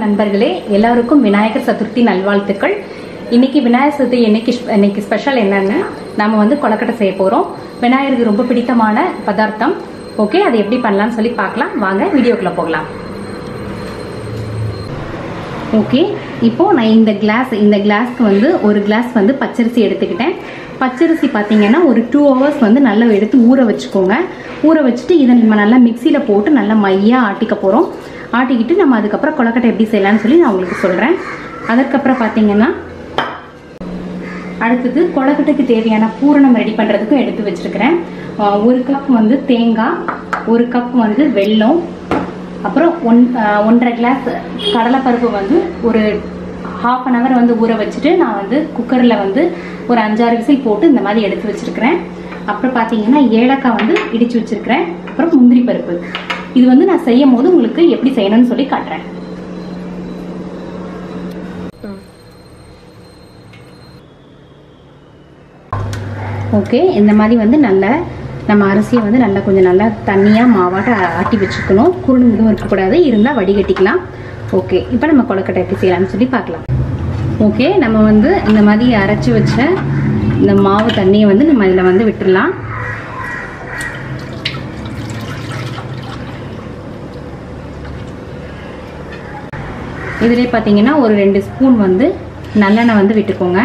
நண்பர்களே எல்லாருக்கும் விநாயகர் சதுர்த்தி நல்வாழ்த்துக்கள் இன்னைக்கு விநாயகர் சதுர்த்தி இன்னைக்கு இன்னைக்கு ஸ்பெஷல் என்னன்னு நம்ம வந்து கொலக்கட்டை செய்ய போறோம் விநாயகருக்கு ரொம்ப பிடித்தமான பதார்த்தம் ஓகே அதை எப்படி பண்ணலாம்னு சொல்லி பார்க்கலாம் வாங்க வீடியோக்குள்ள போகலாம் ஓகே இப்போ நான் இந்த கிளாஸ் இந்த கிளாஸ்க்கு வந்து ஒரு கிளாஸ் வந்து பச்சரிசி எடுத்துக்கிட்டேன் பச்சரிசி பார்த்தீங்கன்னா ஒரு டூ ஹவர்ஸ் வந்து நல்லா எடுத்து ஊற வச்சுக்கோங்க ஊற வச்சுட்டு இதை நம்ம நல்லா மிக்சியில் போட்டு நல்லா மையாக ஆட்டிக்க போகிறோம் ஆட்டிக்கிட்டு நம்ம அதுக்கப்புறம் கொலக்கட்டை எப்படி செய்யலாம்னு சொல்லி நான் உங்களுக்கு சொல்கிறேன் அதுக்கப்புறம் பார்த்தீங்கன்னா அடுத்தது கொலக்கட்டைக்கு தேவையான பூரணம் ரெடி பண்ணுறதுக்கும் எடுத்து வச்சிருக்கிறேன் ஆஹ் ஒரு கப் வந்து தேங்காய் ஒரு கப் வந்து வெல்லம் அப்புறம் ஒன் ஆஹ் ஒன்றரை கிளாஸ் கடலைப்பருப்பு வந்து ஒரு ஹாஃப் அன் ஹவர் வந்து ஊற வச்சுட்டு நான் வந்து குக்கரில் வந்து ஒரு அஞ்சாறு விசில் போட்டு இந்த மாதிரி எடுத்து வச்சிருக்கிறேன் அப்புறம் பார்த்தீங்கன்னா ஏலக்காய் வந்து இடிச்சு வச்சிருக்கிறேன் அப்புறம் முந்திரி பருப்பு இது வந்து நான் செய்யும் போது உங்களுக்கு எப்படி செய்யணும்னு சொல்லி காட்டுறேன் ஓகே இந்த மாதிரி வந்து நல்லா நம்ம அரிசியை வந்து நல்லா கொஞ்சம் நல்லா தண்ணியாக மாவாட்ட ஆட்டி வச்சுக்கணும் குருணு இதுவும் இருக்கக்கூடாது இருந்தால் வடிகட்டிக்கலாம் ஓகே இப்போ நம்ம கொலக்கட்டை எப்படி செய்யலாம்னு சொல்லி பார்க்கலாம் ஓகே நம்ம வந்து இந்த மாதிரி அரைச்சி வச்ச இந்த மாவு தண்ணியை வந்து நம்ம இதில் வந்து விட்டுடலாம் இதிலே பார்த்தீங்கன்னா ஒரு ரெண்டு ஸ்பூன் வந்து நல்லெண்ணெய் வந்து விட்டுக்கோங்க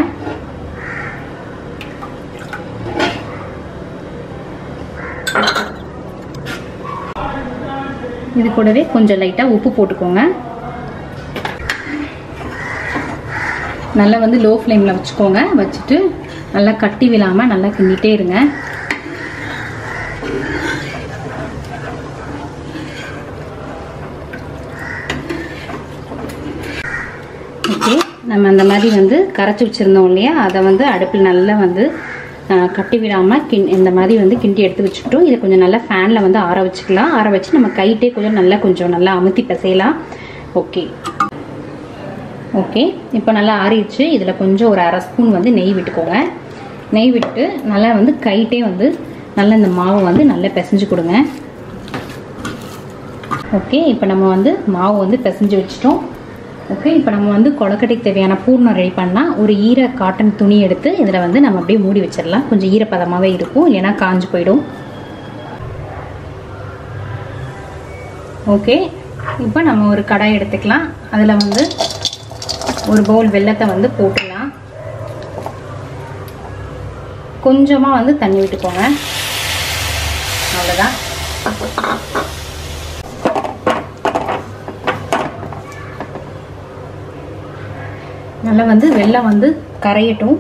இது கூடவே கொஞ்சம் லைட்டாக உப்பு போட்டுக்கோங்க நல்லா வந்து லோ ஃப்ளேமில் வச்சுக்கோங்க வச்சுட்டு நல்லா கட்டி விழாமல் நல்லா கிண்டிகிட்டே இருங்க ஓகே நம்ம அந்த மாதிரி வந்து கரைச்சி வச்சுருந்தோம் இல்லையா அதை வந்து அடுப்பில் நல்லா வந்து கட்டி விடாமல் கிண் இந்த மாதிரி வந்து கிண்டி எடுத்து வச்சுக்கிட்டோம் இதை கொஞ்சம் நல்லா ஃபேனில் வந்து ஆற வச்சுக்கலாம் ஆற வச்சு நம்ம கைட்டே கொஞ்சம் நல்லா கொஞ்சம் நல்லா அமுத்தி பிசையலாம் ஓகே ஓகே இப்போ நல்லா ஆறிடுச்சு இதில் கொஞ்சம் ஒரு அரை ஸ்பூன் வந்து நெய் விட்டுக்கோங்க நெய் விட்டு நல்லா வந்து கைட்டே வந்து நல்லா இந்த மாவை வந்து நல்லா பிசைஞ்சு கொடுங்க ஓகே இப்போ நம்ம வந்து மாவு வந்து பிசைஞ்சு வச்சிட்டோம் ஓகே இப்போ நம்ம வந்து கொலக்கட்டைக்கு தேவையான பூர்ணம் ரெடி பண்ணால் ஒரு ஈர காட்டன் துணி எடுத்து இதில் வந்து நம்ம அப்படியே மூடி வச்சிடலாம் கொஞ்சம் ஈரப்பதமாகவே இருக்கும் இல்லைன்னா காஞ்சு போயிடும் ஓகே இப்போ நம்ம ஒரு கடாய் எடுத்துக்கலாம் அதில் வந்து ஒரு பவுல் வெள்ளத்தை வந்து போட்டுடலாம் கொஞ்சமாக வந்து தண்ணி விட்டுக்கோங்க அவ்வளோதான் நல்லா வந்து வெள்ளம் வந்து கரையட்டும்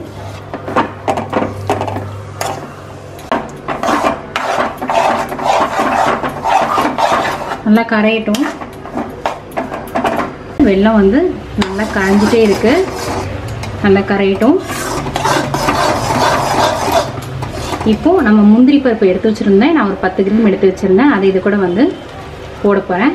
நல்லா கரையட்டும் வெள்ளம் வந்து நல்லா கரைஞ்சிட்டே இருக்கு நல்லா கரையட்டும் இப்போ நம்ம முந்திரி பருப்பு எடுத்து வச்சிருந்தேன் நான் ஒரு பத்து கிராம் எடுத்து வச்சிருந்தேன் அதை இது கூட வந்து போட போறேன்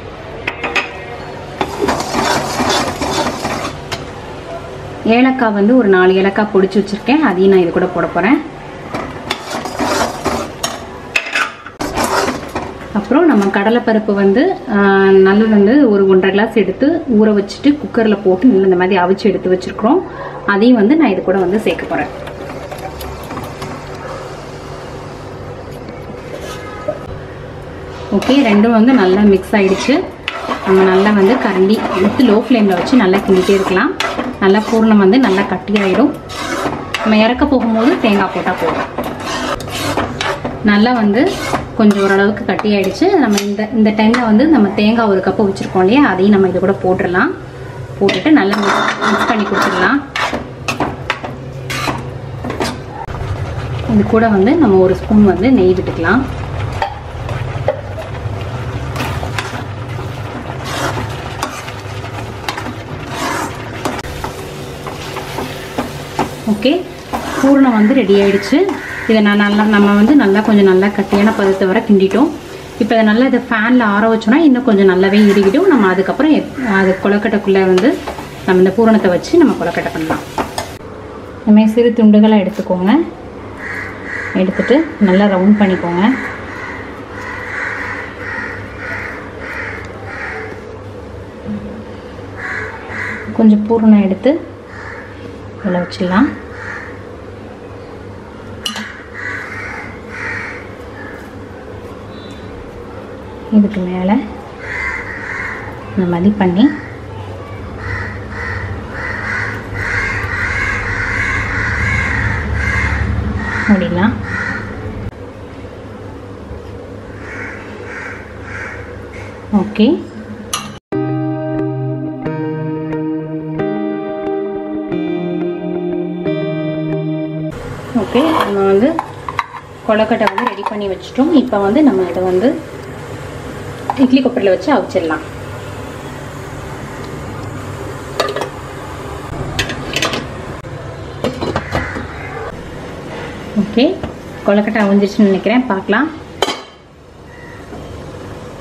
ஏலக்காய் வந்து ஒரு நாலு ஏலக்காய் பொடிச்சு வச்சுருக்கேன் அதையும் நான் இது கூட போட போகிறேன் அப்புறம் நம்ம கடலைப்பருப்பு வந்து நல்ல வந்து ஒரு ஒன்றரை கிளாஸ் எடுத்து ஊற வச்சுட்டு குக்கரில் போட்டு நல்ல இந்த மாதிரி அவிச்சு எடுத்து வச்சுருக்குறோம் அதையும் வந்து நான் இது கூட வந்து சேர்க்க போகிறேன் ஓகே ரெண்டும் வந்து நல்லா மிக்ஸ் ஆயிடுச்சு நம்ம நல்லா வந்து கரண்டி எடுத்து லோ ஃப்ளேமில் வச்சு நல்லா கிண்டிகிட்டே இருக்கலாம் நல்லா பூர்ணம் வந்து நல்லா கட்டியாயிடும் நம்ம இறக்க போகும்போது தேங்காய் போட்டால் போதும் நல்லா வந்து கொஞ்சம் ஓரளவுக்கு கட்டி ஆயிடுச்சு நம்ம இந்த இந்த டைமில் வந்து நம்ம தேங்காய் ஒரு கப்பு வச்சுருக்கோம் இல்லையா அதையும் நம்ம இது கூட போட்டுடலாம் போட்டுட்டு நல்லா மிக்ஸ் பண்ணி கொடுத்துடலாம் இது கூட வந்து நம்ம ஒரு ஸ்பூன் வந்து நெய் விட்டுக்கலாம் ஓகே பூர்ணம் வந்து ரெடி ஆயிடுச்சு இதை நான் நல்லா நம்ம வந்து நல்லா கொஞ்சம் நல்லா கட்டியான பதத்தை வர கிண்டிட்டோம் இப்போ இதை நல்லா இதை ஃபேனில் ஆற வச்சோன்னா இன்னும் கொஞ்சம் நல்லாவே இறுகிடும் நம்ம அதுக்கப்புறம் அது கொலக்கட்டைக்குள்ளே வந்து நம்ம இந்த பூரணத்தை வச்சு நம்ம கொலக்கட்டை பண்ணலாம் நம்ம சிறு துண்டுகளாக எடுத்துக்கோங்க எடுத்துட்டு நல்லா ரவுண்ட் பண்ணிக்கோங்க கொஞ்சம் பூரணம் எடுத்து இதில் வச்சிடலாம் இதுக்கு மேலே இந்த மாதிரி பண்ணி மூடிடலாம் ஓகே ஓகே நம்ம வந்து கொலக்கட்டை வந்து ரெடி பண்ணி வச்சுட்டோம் இப்போ வந்து நம்ம இதை வந்து இட்லி கொப்பரில் வச்சு அவிச்சிடலாம் ஓகே கொலக்கட்டை அவிஞ்சிருச்சுன்னு நினைக்கிறேன் பார்க்கலாம்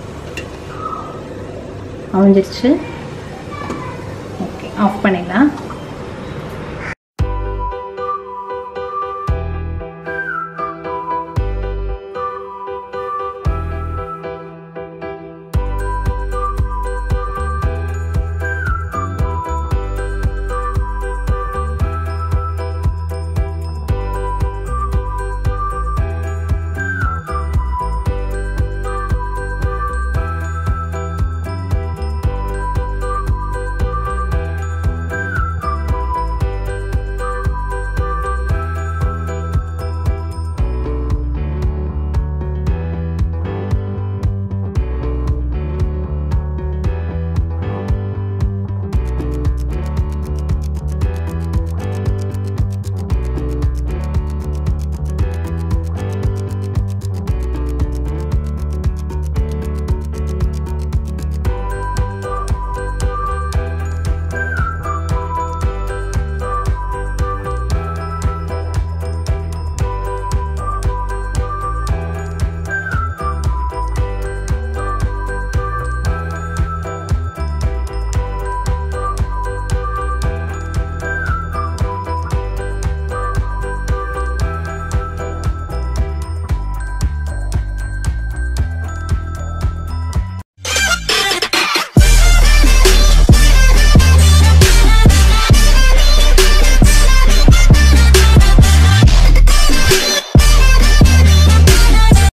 அவிஞ்சிருச்சு ஓகே ஆஃப் பண்ணிடலாம்